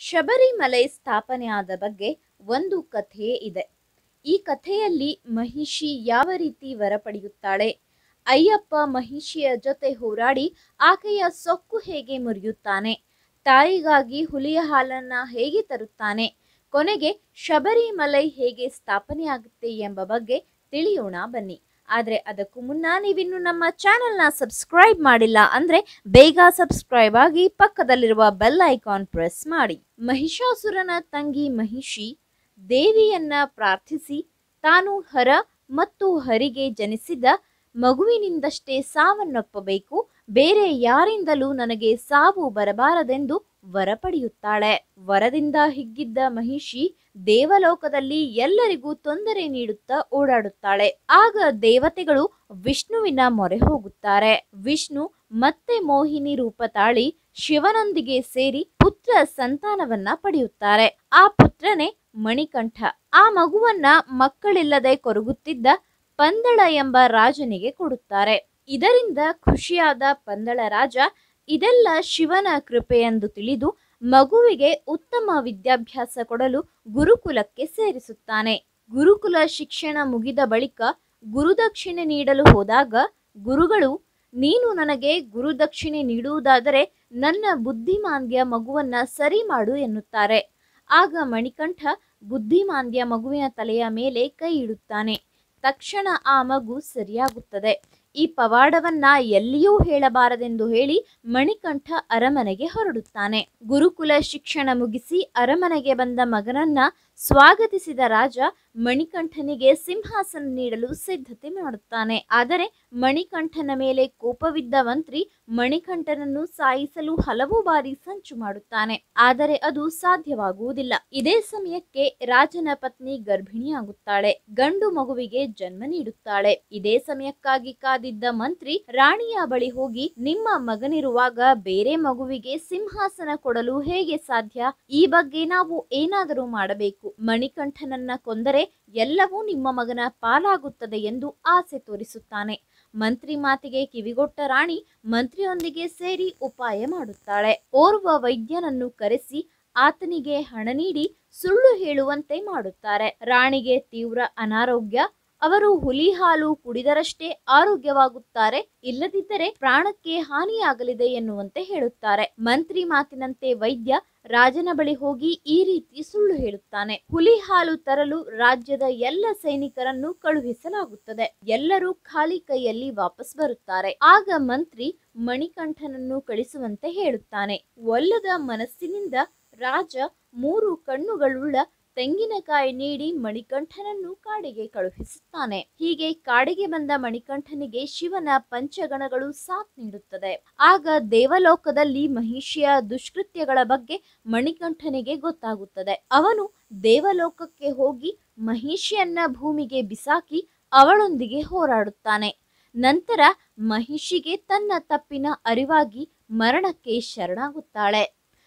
ಶಬರಿಮಲೆ ಸ್ಥಾಪನೆ ಆದ ಬಗ್ಗೆ ಒಂದು ಕಥೆ ಇದೆ ಈ ಕಥೆಯಲ್ಲಿ ಮಹಿಷಿ ಯಾವ ರೀತಿ ವರ ಪಡೆಯುತ್ತಾಳೆ ಅಯ್ಯಪ್ಪ ಮಹಿಷಿಯ ಜೊತೆ ಹೋರಾಡಿ ಆಕೆಯ ಸೊಕ್ಕು ಹೇಗೆ ಮುರಿಯುತ್ತಾನೆ ತಾಯಿಗಾಗಿ ಹುಲಿಯ ಹಾಲನ್ನ ಹೇಗೆ ತರುತ್ತಾನೆ ಕೊನೆಗೆ ಶಬರಿಮಲೈ ಹೇಗೆ ಸ್ಥಾಪನೆಯಾಗುತ್ತೆ ಎಂಬ ಬಗ್ಗೆ ತಿಳಿಯೋಣ ಬನ್ನಿ ಆದರೆ ಅದಕ್ಕೂ ಮುನ್ನ ನೀವಿನ್ನು ನಮ್ಮ ಚಾನೆಲ್ನ ಸಬ್ಸ್ಕ್ರೈಬ್ ಮಾಡಿಲ್ಲ ಅಂದ್ರೆ ಬೇಗ ಸಬ್ಸ್ಕ್ರೈಬ್ ಆಗಿ ಪಕ್ಕದಲ್ಲಿರುವ ಬೆಲ್ ಐಕಾನ್ ಪ್ರೆಸ್ ಮಾಡಿ ಮಹಿಷಾಸುರನ ತಂಗಿ ಮಹಿಷಿ ದೇವಿಯನ್ನ ಪ್ರಾರ್ಥಿಸಿ ತಾನು ಹರ ಮತ್ತು ಹರಿಗೆ ಜನಿಸಿದ ಮಗುವಿನಿಂದಷ್ಟೇ ಸಾವನ್ನಪ್ಪಬೇಕು ಬೇರೆ ಯಾರಿಂದಲೂ ನನಗೆ ಸಾವು ಬರಬಾರದೆಂದು ವರ ಪಡೆಯುತ್ತಾಳೆ ವರದಿಂದ ಹಿಗ್ಗಿದ್ದ ಮಹಿಷಿ ದೇವಲೋಕದಲ್ಲಿ ಎಲ್ಲರಿಗೂ ತೊಂದರೆ ನೀಡುತ್ತಾ ಓಡಾಡುತ್ತಾಳೆ ಆಗ ದೇವತೆಗಳು ವಿಷ್ಣುವಿನ ಮೊರೆ ಹೋಗುತ್ತಾರೆ ವಿಷ್ಣು ಮತ್ತೆ ಮೋಹಿನಿ ರೂಪ ತಾಳಿ ಶಿವನೊಂದಿಗೆ ಸೇರಿ ಪುತ್ರ ಸಂತಾನವನ್ನ ಪಡೆಯುತ್ತಾರೆ ಆ ಪುತ್ರನೇ ಮಣಿಕಂಠ ಆ ಮಗುವನ್ನ ಮಕ್ಕಳಿಲ್ಲದೆ ಕೊರಗುತ್ತಿದ್ದ ಪಂದಳ ಎಂಬ ರಾಜನಿಗೆ ಕೊಡುತ್ತಾರೆ ಇದರಿಂದ ಖುಷಿಯಾದ ಪಂದಳ ರಾಜ ಇದೆಲ್ಲ ಶಿವನ ಕೃಪೆಯೆಂದು ತಿಳಿದು ಮಗುವಿಗೆ ಉತ್ತಮ ವಿದ್ಯಾಭ್ಯಾಸ ಕೊಡಲು ಗುರುಕುಲಕ್ಕೆ ಸೇರಿಸುತ್ತಾನೆ ಗುರುಕುಲ ಶಿಕ್ಷಣ ಮುಗಿದ ಬಳಿಕ ಗುರುದಕ್ಷಿಣೆ ನೀಡಲು ಹೋದಾಗ ಗುರುಗಳು ನೀನು ನನಗೆ ಗುರುದಕ್ಷಿಣೆ ನೀಡುವುದಾದರೆ ನನ್ನ ಬುದ್ಧಿಮಾಂದ್ಯ ಮಗುವನ್ನ ಸರಿ ಮಾಡು ಎನ್ನುತ್ತಾರೆ ಆಗ ಮಣಿಕಂಠ ಬುದ್ಧಿಮಾಂದ್ಯ ಮಗುವಿನ ತಲೆಯ ಮೇಲೆ ಕೈ ಇಡುತ್ತಾನೆ ತಕ್ಷಣ ಆ ಮಗು ಸರಿಯಾಗುತ್ತದೆ ಈ ಪವಾಡವನ್ನ ಎಲ್ಲಿಯೂ ಹೇಳಬಾರದೆಂದು ಹೇಳಿ ಮಣಿಕಂಠ ಅರಮನೆಗೆ ಹೊರಡುತ್ತಾನೆ ಗುರುಕುಲ ಶಿಕ್ಷಣ ಮುಗಿಸಿ ಅರಮನೆಗೆ ಬಂದ ಮಗನನ್ನ ಸ್ವಾಗತಿಸಿದ ರಾಜ ಮಣಿಕಂಠನಿಗೆ ಸಿಂಹಾಸನ ನೀಡಲು ಸಿದ್ಧತೆ ಮಾಡುತ್ತಾನೆ ಆದರೆ ಮಣಿಕಂಠನ ಮೇಲೆ ಕೋಪವಿದ್ದ ಮಂತ್ರಿ ಮಣಿಕಂಠನನ್ನು ಸಾಯಿಸಲು ಹಲವು ಬಾರಿ ಸಂಚು ಮಾಡುತ್ತಾನೆ ಆದರೆ ಅದು ಸಾಧ್ಯವಾಗುವುದಿಲ್ಲ ಇದೇ ಸಮಯಕ್ಕೆ ರಾಜನ ಪತ್ನಿ ಗರ್ಭಿಣಿಯಾಗುತ್ತಾಳೆ ಗಂಡು ಮಗುವಿಗೆ ಜನ್ಮ ನೀಡುತ್ತಾಳೆ ಇದೇ ಸಮಯಕ್ಕಾಗಿ ಕಾದಿದ್ದ ಮಂತ್ರಿ ರಾಣಿಯ ಬಳಿ ಹೋಗಿ ನಿಮ್ಮ ಮಗನಿರುವಾಗ ಬೇರೆ ಮಗುವಿಗೆ ಸಿಂಹಾಸನ ಕೊಡಲು ಹೇಗೆ ಸಾಧ್ಯ ಈ ಬಗ್ಗೆ ನಾವು ಏನಾದರೂ ಮಾಡಬೇಕು ಮಣಿಕಂಠನನ್ನ ಕೊಂದರೆ ಎಲ್ಲವೂ ನಿಮ್ಮ ಮಗನ ಪಾಲಾಗುತ್ತದೆ ಎಂದು ಆಸೆ ತೋರಿಸುತ್ತಾನೆ ಮಂತ್ರಿ ಮಾತಿಗೆ ಕಿವಿಗೊಟ್ಟ ರಾಣಿ ಮಂತ್ರಿಯೊಂದಿಗೆ ಸೇರಿ ಉಪಾಯ ಮಾಡುತ್ತಾಳೆ ಓರ್ವ ವೈದ್ಯನನ್ನು ಕರೆಸಿ ಆತನಿಗೆ ಹಣ ನೀಡಿ ಸುಳ್ಳು ಹೇಳುವಂತೆ ಮಾಡುತ್ತಾರೆ ರಾಣಿಗೆ ತೀವ್ರ ಅನಾರೋಗ್ಯ ಅವರು ಹುಲಿ ಹಾಲು ಕುಡಿದರಷ್ಟೇ ಆರೋಗ್ಯವಾಗುತ್ತಾರೆ ಇಲ್ಲದಿದ್ದರೆ ಪ್ರಾಣಕ್ಕೆ ಹಾನಿಯಾಗಲಿದೆ ಎನ್ನುವಂತೆ ಹೇಳುತ್ತಾರೆ ಮಂತ್ರಿ ಮಾತಿನಂತೆ ವೈದ್ಯ ರಾಜನ ಬಳಿ ಹೋಗಿ ಈ ರೀತಿ ಸುಳ್ಳು ಹೇಳುತ್ತಾನೆ ಹುಲಿ ಹಾಲು ತರಲು ರಾಜ್ಯದ ಎಲ್ಲ ಸೈನಿಕರನ್ನು ಕಳುಹಿಸಲಾಗುತ್ತದೆ ಎಲ್ಲರೂ ಖಾಲಿ ಕೈಯಲ್ಲಿ ವಾಪಸ್ ಬರುತ್ತಾರೆ ಆಗ ಮಂತ್ರಿ ಮಣಿಕಂಠನನ್ನು ಕಳಿಸುವಂತೆ ಹೇಳುತ್ತಾನೆ ಒಲ್ಲದ ಮನಸ್ಸಿನಿಂದ ರಾಜ ಮೂರು ಕಣ್ಣುಗಳುಳ್ಳ ತೆಂಗಿನಕಾಯಿ ನೀಡಿ ಮಣಿಕಂಠನನ್ನು ಕಾಡಿಗೆ ಕಳುಹಿಸುತ್ತಾನೆ ಹೀಗೆ ಕಾಡಿಗೆ ಬಂದ ಮಣಿಕಂಠನಿಗೆ ಶಿವನ ಪಂಚಗಣಗಳು ಸಾಥ್ ನೀಡುತ್ತದೆ ಆಗ ದೇವಲೋಕದಲ್ಲಿ ಮಹಿಷಿಯ ದುಷ್ಕೃತ್ಯಗಳ ಬಗ್ಗೆ ಮಣಿಕಂಠನಿಗೆ ಗೊತ್ತಾಗುತ್ತದೆ ಅವನು ದೇವಲೋಕಕ್ಕೆ ಹೋಗಿ ಮಹಿಷಿಯನ್ನ ಭೂಮಿಗೆ ಬಿಸಾಕಿ ಅವಳೊಂದಿಗೆ ಹೋರಾಡುತ್ತಾನೆ ನಂತರ ಮಹಿಷಿಗೆ ತನ್ನ ತಪ್ಪಿನ ಅರಿವಾಗಿ ಮರಣಕ್ಕೆ ಶರಣಾಗುತ್ತಾಳೆ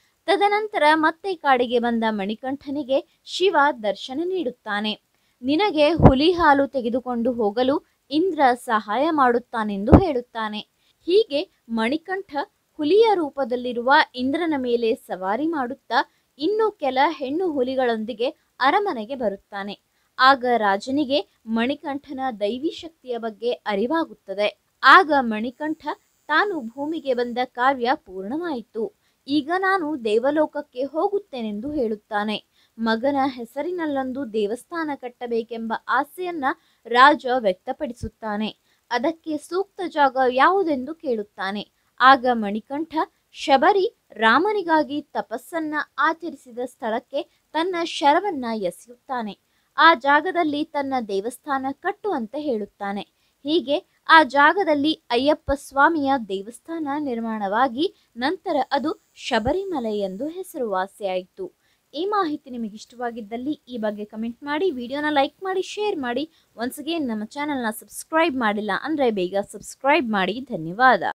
ತದನಂತರ ಮತ್ತೆ ಕಾಡಿಗೆ ಬಂದ ಮಣಿಕಂಠನಿಗೆ ಶಿವ ದರ್ಶನ ನೀಡುತ್ತಾನೆ ನಿನಗೆ ಹುಲಿ ಹಾಲು ತೆಗೆದುಕೊಂಡು ಹೋಗಲು ಇಂದ್ರ ಸಹಾಯ ಮಾಡುತ್ತಾನೆಂದು ಹೇಳುತ್ತಾನೆ ಹೀಗೆ ಮಣಿಕಂಠ ಹುಲಿಯ ರೂಪದಲ್ಲಿರುವ ಇಂದ್ರನ ಮೇಲೆ ಸವಾರಿ ಮಾಡುತ್ತಾ ಇನ್ನು ಕೆಲ ಹೆಣ್ಣು ಹುಲಿಗಳೊಂದಿಗೆ ಅರಮನೆಗೆ ಬರುತ್ತಾನೆ ಆಗ ರಾಜನಿಗೆ ಮಣಿಕಂಠನ ದೈವಿ ಶಕ್ತಿಯ ಬಗ್ಗೆ ಅರಿವಾಗುತ್ತದೆ ಆಗ ಮಣಿಕಂಠ ತಾನು ಭೂಮಿಗೆ ಬಂದ ಕಾರ್ಯ ಪೂರ್ಣವಾಯಿತು ಈಗ ನಾನು ದೇವಲೋಕಕ್ಕೆ ಹೋಗುತ್ತೇನೆಂದು ಹೇಳುತ್ತಾನೆ ಮಗನ ಹೆಸರಿನಲ್ಲೊಂದು ದೇವಸ್ಥಾನ ಕಟ್ಟಬೇಕೆಂಬ ಆಸೆಯನ್ನ ರಾಜ ವ್ಯಕ್ತಪಡಿಸುತ್ತಾನೆ ಅದಕ್ಕೆ ಸೂಕ್ತ ಜಾಗ ಯಾವುದೆಂದು ಕೇಳುತ್ತಾನೆ ಆಗ ಮಣಿಕಂಠ ಶಬರಿ ರಾಮನಿಗಾಗಿ ತಪಸ್ಸನ್ನ ಆಚರಿಸಿದ ಸ್ಥಳಕ್ಕೆ ತನ್ನ ಶರವನ್ನ ಎಸೆಯುತ್ತಾನೆ ಆ ಜಾಗದಲ್ಲಿ ತನ್ನ ದೇವಸ್ಥಾನ ಕಟ್ಟುವಂತೆ ಹೇಳುತ್ತಾನೆ ಹೀಗೆ ಆ ಜಾಗದಲ್ಲಿ ಅಯ್ಯಪ್ಪ ಸ್ವಾಮಿಯ ದೇವಸ್ಥಾನ ನಿರ್ಮಾಣವಾಗಿ ನಂತರ ಅದು ಶಬರಿಮಲೆ ಎಂದು ಹೆಸರುವಾಸಿಯಾಯಿತು ಈ ಮಾಹಿತಿ ನಿಮಗೆ ಇಷ್ಟವಾಗಿದ್ದಲ್ಲಿ ಈ ಬಗ್ಗೆ ಕಮೆಂಟ್ ಮಾಡಿ ವಿಡಿಯೋನ ಲೈಕ್ ಮಾಡಿ ಶೇರ್ ಮಾಡಿ ಒನ್ಸ್ ಅಗೇನ್ ನಮ್ಮ ಚಾನಲ್ನ ಸಬ್ಸ್ಕ್ರೈಬ್ ಮಾಡಿಲ್ಲ ಅಂದರೆ ಬೇಗ ಸಬ್ಸ್ಕ್ರೈಬ್ ಮಾಡಿ ಧನ್ಯವಾದ